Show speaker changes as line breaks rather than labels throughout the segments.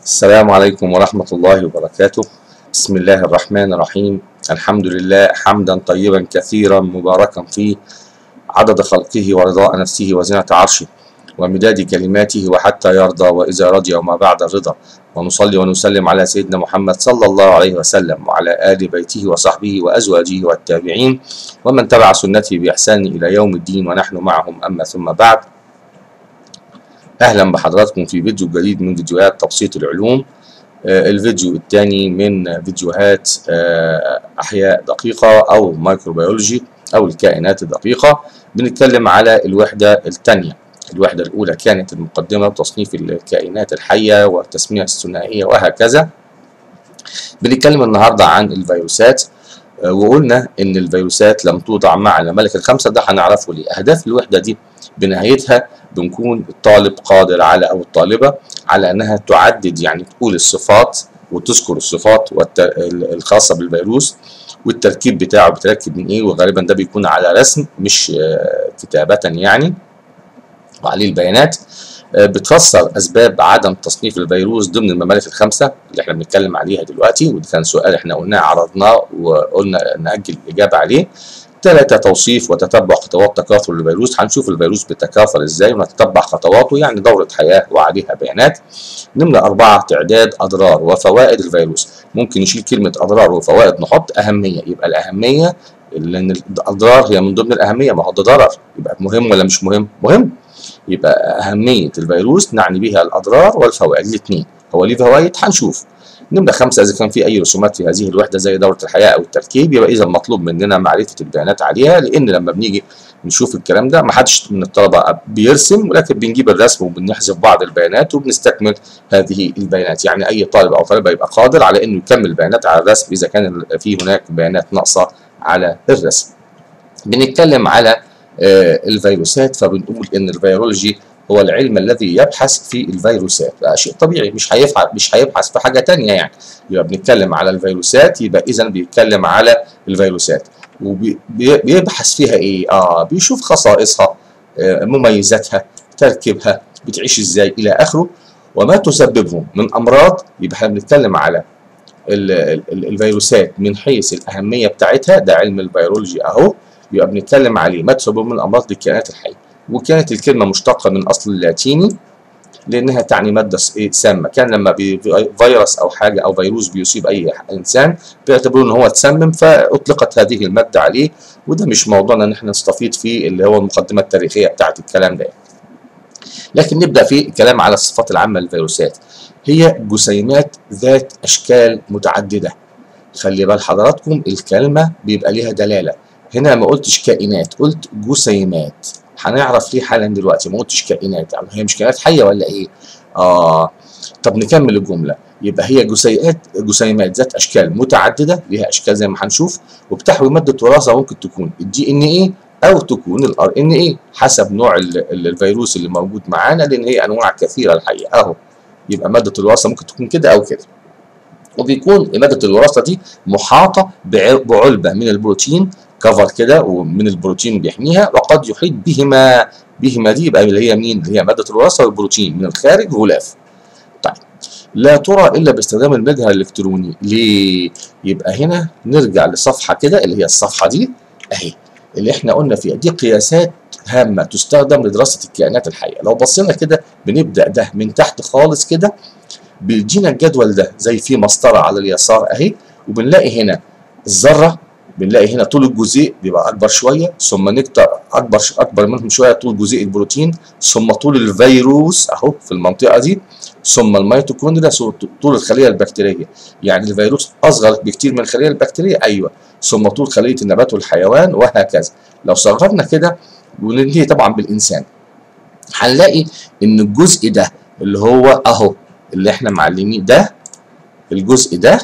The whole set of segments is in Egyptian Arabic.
السلام عليكم ورحمة الله وبركاته بسم الله الرحمن الرحيم الحمد لله حمدا طيبا كثيرا مباركا فيه عدد خلقه ورضاء نفسه وزنة عرشه ومداد كلماته وحتى يرضى وإذا رضي وما بعد الرضا ونصلي ونسلم على سيدنا محمد صلى الله عليه وسلم وعلى آل بيته وصحبه وأزواجه والتابعين ومن تبع سنته بإحسان إلى يوم الدين ونحن معهم أما ثم بعد أهلا بحضراتكم في فيديو جديد من فيديوهات تبسيط العلوم آه، الفيديو الثاني من فيديوهات آه، أحياء دقيقة أو مايكروبيولوجي أو الكائنات الدقيقة بنتكلم على الوحدة الثانية الوحدة الأولى كانت المقدمة تصنيف الكائنات الحية والتسمية الثنائية وهكذا بنتكلم النهاردة عن الفيروسات آه، وقلنا إن الفيروسات لم توضع مع الملك الخمسة ده هنعرفه ليه أهداف الوحدة دي بنهايتها بنكون الطالب قادر على أو الطالبة على أنها تعدد يعني تقول الصفات وتذكر الصفات والت- الخاصة بالفيروس والتركيب بتاعه بتركب من ايه وغالبا ده بيكون على رسم مش آه، كتابة يعني وعليه البيانات آه، بتفسر اسباب عدم تصنيف الفيروس ضمن الممالك الخمسه اللي احنا بنتكلم عليها دلوقتي وده كان سؤال احنا قلناه عرضناه وقلنا ناجل الاجابه عليه ثلاثة توصيف وتتبع خطوات تكاثر الفيروس هنشوف الفيروس بيتكاثر ازاي ونتتبع خطواته يعني دورة حياة وعليها بيانات نمرة أربعة تعداد أضرار وفوائد الفيروس ممكن نشيل كلمة أضرار وفوائد نحط أهمية يبقى الأهمية لأن الأضرار هي من ضمن الأهمية ما هو ده ضرر يبقى مهم ولا مش مهم؟ مهم يبقى أهمية الفيروس نعني بها الأضرار والفوائد الاثنين هو ليه فوائد هنشوف نمرة خمسة إذا كان في أي رسومات في هذه الوحدة زي دورة الحياة أو التركيب يبقى إذا مطلوب مننا معرفة البيانات عليها لأن لما بنيجي نشوف الكلام ده ما حدش من الطلبة بيرسم ولكن بنجيب الرسم وبنحذف بعض البيانات وبنستكمل هذه البيانات يعني أي طالب أو طالبة يبقى قادر على إنه يكمل البيانات على الرسم إذا كان في هناك بيانات ناقصة على الرسم بنتكلم على آه، الفيروسات فبنقول ان الفيرولوجي هو العلم الذي يبحث في الفيروسات ده شيء طبيعي مش هيبحث مش هيبحث في حاجه تانية يعني يبقى بنتكلم على الفيروسات يبقى اذا بيتكلم على الفيروسات وبيبحث فيها ايه اه بيشوف خصائصها آه، مميزاتها تركيبها بتعيش ازاي الى اخره وما تسببه من امراض يبقى احنا بنتكلم على ال- ال- الفيروسات من حيث الاهميه بتاعتها ده علم الفيرولوجي اهو يبقى بنتكلم عليه ما تسبب من امراض للكائنات الحيه وكانت الكلمه مشتقه من اصل اللاتيني لانها تعني ماده س- إيه سامه كان لما بي- في- فيروس او حاجه او فيروس بيصيب اي انسان بيعتبروا ان هو اتسمم فاطلقت هذه الماده عليه وده مش موضوعنا ان احنا نستفيض فيه اللي هو المقدمه التاريخيه بتاعت الكلام ده لكن نبدا في الكلام على الصفات العامه للفيروسات هي جسيمات ذات اشكال متعدده خلي بال حضراتكم الكلمه بيبقى ليها دلاله هنا ما قلتش كائنات قلت جسيمات هنعرف ليه حالا دلوقتي ما قلتش كائنات يعني هي مش كائنات حيه ولا ايه اه طب نكمل الجمله يبقى هي جسيئات جسيمات ذات اشكال متعدده ليها اشكال زي ما هنشوف وبتحوي ماده وراثه ممكن تكون الدي ان ايه او تكون الار ان ايه حسب نوع ال- ال- الفيروس اللي موجود معانا لان هي انواع كثيره الحقيقه اهو يبقى ماده الوراثه ممكن تكون كده او كده وبيكون ماده الوراثه دي محاطه بع- بعلبه من البروتين كفر كده ومن البروتين بيحميها وقد يحيط بهما بهما دي يبقى اللي هي مين؟ اللي هي ماده الوراثه والبروتين من الخارج غلاف. طيب لا ترى الا باستخدام المجهر الالكتروني ليه؟ يبقى هنا نرجع لصفحه كده اللي هي الصفحه دي اهي اللي احنا قلنا فيها دي قياسات هامه تستخدم لدراسه الكائنات الحيه لو بصينا كده بنبدا ده من تحت خالص كده بيدينا الجدول ده زي في مسطره على اليسار اهي وبنلاقي هنا الذره بنلاقي هنا طول الجزيء بيبقى اكبر شويه ثم نكتر اكبر اكبر منهم شويه طول جزيء البروتين ثم طول الفيروس اهو في المنطقه دي ثم الميتوكوندريا ثم طول الخليه البكتيريه يعني الفيروس اصغر بكتير من الخليه البكتيريه ايوه ثم طول خليه النبات والحيوان وهكذا لو صغرنا كده وننتهي طبعا بالانسان هنلاقي ان الجزء ده اللي هو اهو اللي احنا معلمين ده الجزء ده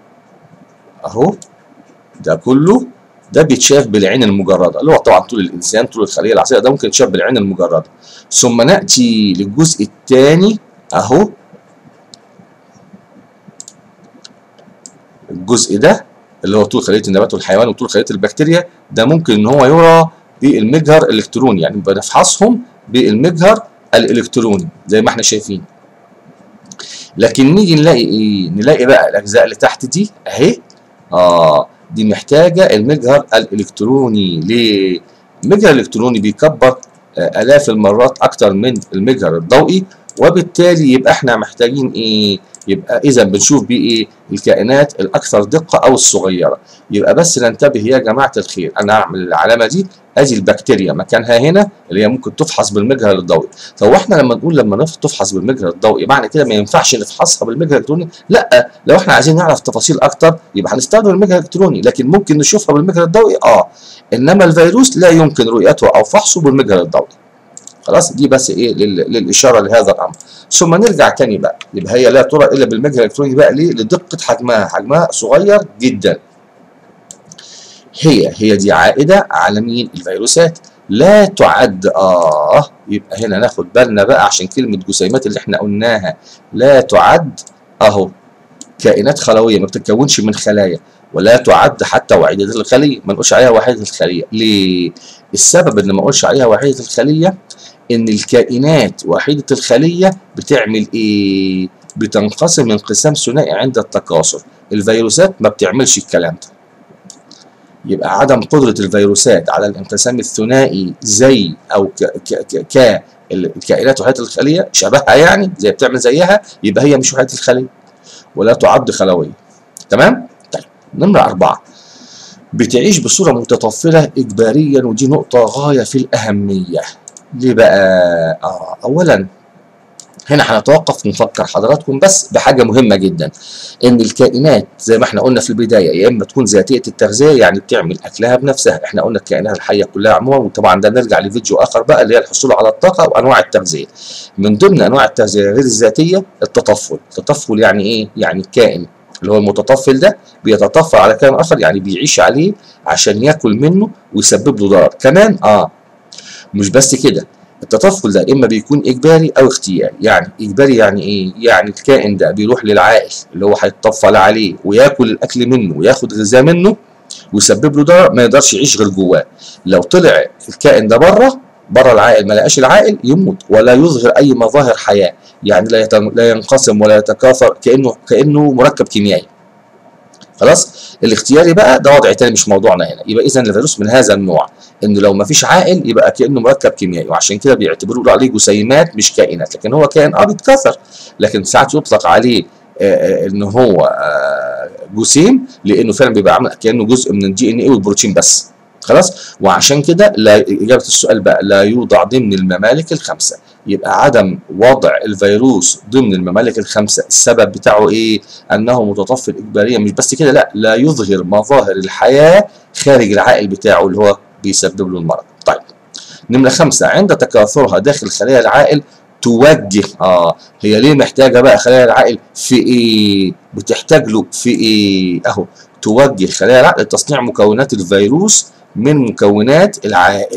اهو ده كله ده بيتشاف بالعين المجرده اللي هو طبعا طول الانسان طول الخليه العصبيه ده ممكن يتشاف بالعين المجرده ثم ناتي للجزء الثاني اهو الجزء ده اللي هو طول خليه النبات والحيوان وطول خليه البكتيريا ده ممكن ان هو يرى بالمجهر الالكتروني يعني بنفحصهم بالمجهر الالكتروني زي ما احنا شايفين لكن نيجي نلاقي ايه نلاقي بقى الاجزاء اللي تحت دي اهي اه دي محتاجه المجهر الالكتروني ليه المجهر الالكتروني بيكبر آه الاف المرات اكتر من المجهر الضوئي وبالتالي يبقى احنا محتاجين ايه يبقى اذا بنشوف بيه ايه الكائنات الاكثر دقه او الصغيره يبقى بس ننتبه يا جماعه الخير انا اعمل العلامه دي ادي البكتيريا مكانها هنا اللي هي ممكن تفحص بالمجهر الضوئي فهو احنا لما نقول لما تفحص بالمجهر الضوئي معنى كده ما ينفعش نفحصها بالمجهر الالكتروني لا لو احنا عايزين نعرف تفاصيل اكتر يبقى هنستخدم المجهر الالكتروني لكن ممكن نشوفها بالمجهر الضوئي اه انما الفيروس لا يمكن رؤيته او فحصه بالمجهر الضوئي خلاص دي بس ايه للاشاره لهذا الامر ثم نرجع تاني بقى يبقى هي لا ترى الا بالمجهر الالكتروني بقى ليه لدقه حجمها حجمها صغير جدا هي هي دي عائده على مين الفيروسات لا تعد اه يبقى هنا ناخد بالنا بقى عشان كلمه جسيمات اللي احنا قلناها لا تعد اهو كائنات خلويه ما بتتكونش من خلايا ولا تعد حتى وحيده الخليه ما نقولش عليها وحيده الخليه ليه السبب ان ما اقولش عليها وحيده الخليه ان الكائنات وحيده الخليه بتعمل ايه بتنقسم انقسام ثنائي عند التكاثر الفيروسات ما بتعملش الكلام ده يبقى عدم قدرة الفيروسات على الانقسام الثنائي زي أو ك ك ك الكائنات وحيدة الخلية شبهها يعني زي بتعمل زيها يبقى هي مش وحيدة الخلية ولا تعد خلوية تمام؟ طيب نمرة أربعة بتعيش بصورة متطفلة إجباريا ودي نقطة غاية في الأهمية ليه بقى؟ آه أولا هنا هنتوقف ونفكر حضراتكم بس بحاجة مهمة جدا إن الكائنات زي ما احنا قلنا في البداية يا إما تكون ذاتية التغذية يعني بتعمل أكلها بنفسها احنا قلنا الكائنات الحية كلها عموما وطبعا ده نرجع لفيديو آخر بقى اللي هي الحصول على الطاقة وأنواع التغذية من ضمن أنواع التغذية غير الذاتية التطفل التطفل يعني إيه؟ يعني الكائن اللي هو المتطفل ده بيتطفل على كائن آخر يعني بيعيش عليه عشان ياكل منه ويسبب له ضرر كمان آه مش بس كده التطفل ده اما بيكون اجباري او اختياري يعني اجباري يعني ايه يعني الكائن ده بيروح للعائل اللي هو هيتطفل عليه وياكل الاكل منه وياخد غذاء منه ويسبب له ضرر ما يقدرش يعيش غير جواه لو طلع الكائن ده بره بره العائل ما لقاش العائل يموت ولا يظهر اي مظاهر حياه يعني لا لا ينقسم ولا يتكاثر كانه كانه مركب كيميائي خلاص الاختياري بقى ده وضع تاني مش موضوعنا هنا يبقى اذا الفيروس من هذا النوع انه لو ما فيش عائل يبقى كانه مركب كيميائي وعشان كده بيعتبروا عليه جسيمات مش كائنات لكن هو كائن اه بيتكاثر لكن ساعات يطلق عليه آه ان هو آه جسيم لانه فعلا بيبقى عامل كانه جزء من الدي ان اي والبروتين بس خلاص وعشان كده لا اجابه السؤال بقى لا يوضع ضمن الممالك الخمسه يبقى عدم وضع الفيروس ضمن الممالك الخمسه السبب بتاعه ايه انه متطفل اجباريا مش بس كده لا لا يظهر مظاهر الحياه خارج العائل بتاعه اللي هو بيسبب له المرض طيب نمرة خمسة عند تكاثرها داخل خلايا العائل توجه اه هي ليه محتاجة بقى خلايا العائل في ايه بتحتاج له في ايه اهو توجه خلايا العائل لتصنيع مكونات الفيروس من مكونات العائل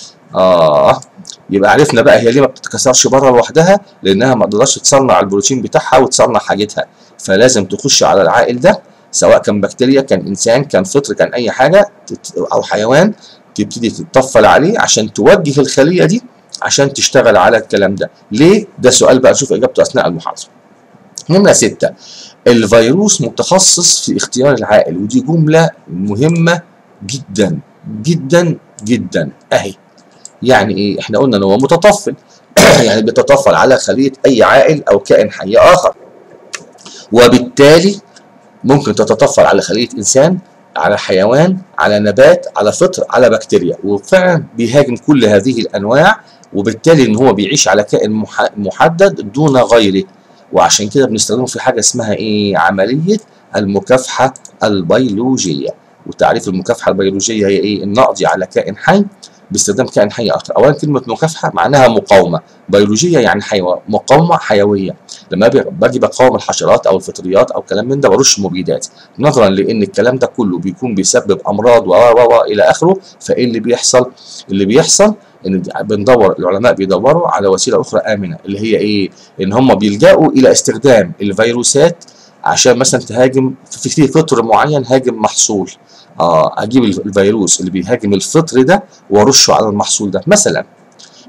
اه يبقى عرفنا بقى هي ليه ما بتتكسرش بره لوحدها لانها ما تقدرش تصنع البروتين بتاعها وتصنع حاجتها فلازم تخش على العائل ده سواء كان بكتيريا كان انسان كان فطر كان اي حاجه او حيوان تبتدي تتطفل عليه عشان توجه الخليه دي عشان تشتغل على الكلام ده ليه ده سؤال بقى نشوف اجابته اثناء المحاضره نمرة ستة الفيروس متخصص في اختيار العائل ودي جملة مهمة جدا جدا جدا اهي يعني ايه احنا قلنا ان هو متطفل يعني بيتطفل على خلية اي عائل او كائن حي اخر وبالتالي ممكن تتطفل على خلية انسان على حيوان على نبات على فطر على بكتيريا وفعلا بيهاجم كل هذه الانواع وبالتالي ان هو بيعيش على كائن محدد دون غيره وعشان كده بنستخدمه في حاجه اسمها ايه عمليه المكافحه البيولوجيه وتعريف المكافحه البيولوجيه هي ايه النقض على كائن حي باستخدام كائن حي اخر اولا كلمه مكافحه معناها مقاومه بيولوجيه يعني حيوه مقاومه حيويه لما باجي بقاوم الحشرات او الفطريات او كلام من ده برش مبيدات نظرا لان الكلام ده كله بيكون بيسبب امراض و و الى اخره فايه اللي بيحصل اللي بيحصل ان بندور العلماء بيدوروا على وسيله اخرى امنه اللي هي ايه ان هم بيلجأوا الى استخدام الفيروسات عشان مثلا تهاجم في في فطر معين هاجم محصول اه اجيب الفيروس اللي بيهاجم الفطر ده وارشه على المحصول ده مثلا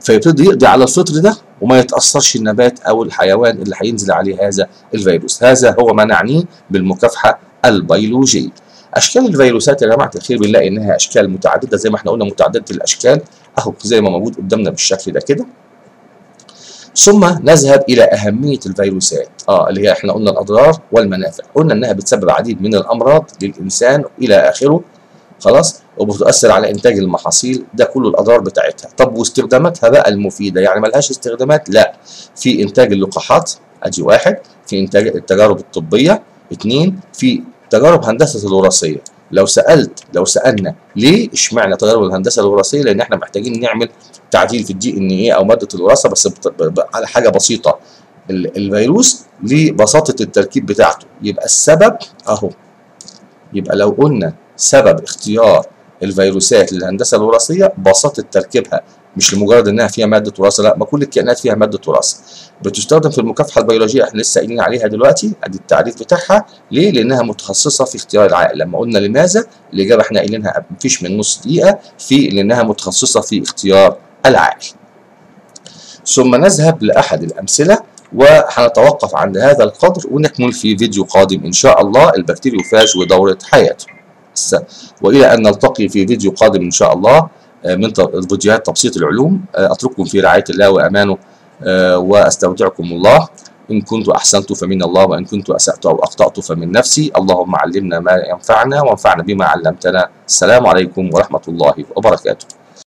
فيبتدي يقضي على الفطر ده وما يتاثرش النبات او الحيوان اللي هينزل عليه هذا الفيروس هذا هو ما نعنيه بالمكافحه البيولوجيه اشكال الفيروسات يا جماعه الخير بنلاقي انها اشكال متعدده زي ما احنا قلنا متعدده الاشكال اهو زي ما موجود قدامنا بالشكل ده كده ثم نذهب الى اهميه الفيروسات اه اللي هي احنا قلنا الاضرار والمنافع قلنا انها بتسبب العديد من الامراض للانسان الى اخره خلاص وبتؤثر على انتاج المحاصيل ده كله الاضرار بتاعتها طب واستخداماتها بقى المفيده يعني ملهاش استخدامات لا في انتاج اللقاحات ادي واحد في انتاج التجارب الطبيه اثنين في تجارب هندسه الوراثيه لو سالت لو سالنا ليه اشمعنى تجارب الهندسه الوراثيه لان احنا محتاجين نعمل تعديل في الدي ان ايه او ماده الوراثه بس على حاجه بسيطه الفيروس لبساطه التركيب بتاعته يبقى السبب اهو يبقى لو قلنا سبب اختيار الفيروسات للهندسه الوراثيه بساطه تركيبها مش لمجرد انها فيها ماده وراثه لا ما كل الكائنات فيها ماده وراثه بتستخدم في المكافحه البيولوجيه احنا لسه قايلين عليها دلوقتي ادي التعريف بتاعها ليه لانها متخصصه في اختيار العائل لما قلنا لماذا الاجابه احنا قايلينها مفيش من نص دقيقه في لانها متخصصه في اختيار العائل ثم نذهب لاحد الامثله وهنتوقف عند هذا القدر ونكمل في فيديو قادم ان شاء الله البكتيريوفاج ودوره حياته والى ان نلتقي في فيديو قادم ان شاء الله من فيديوهات تبسيط العلوم اترككم في رعايه الله وامانه واستودعكم الله إن كنت أحسنت فمن الله وإن كنت أسأت أو أخطأت فمن نفسي اللهم علمنا ما ينفعنا وانفعنا بما علمتنا السلام عليكم ورحمة الله وبركاته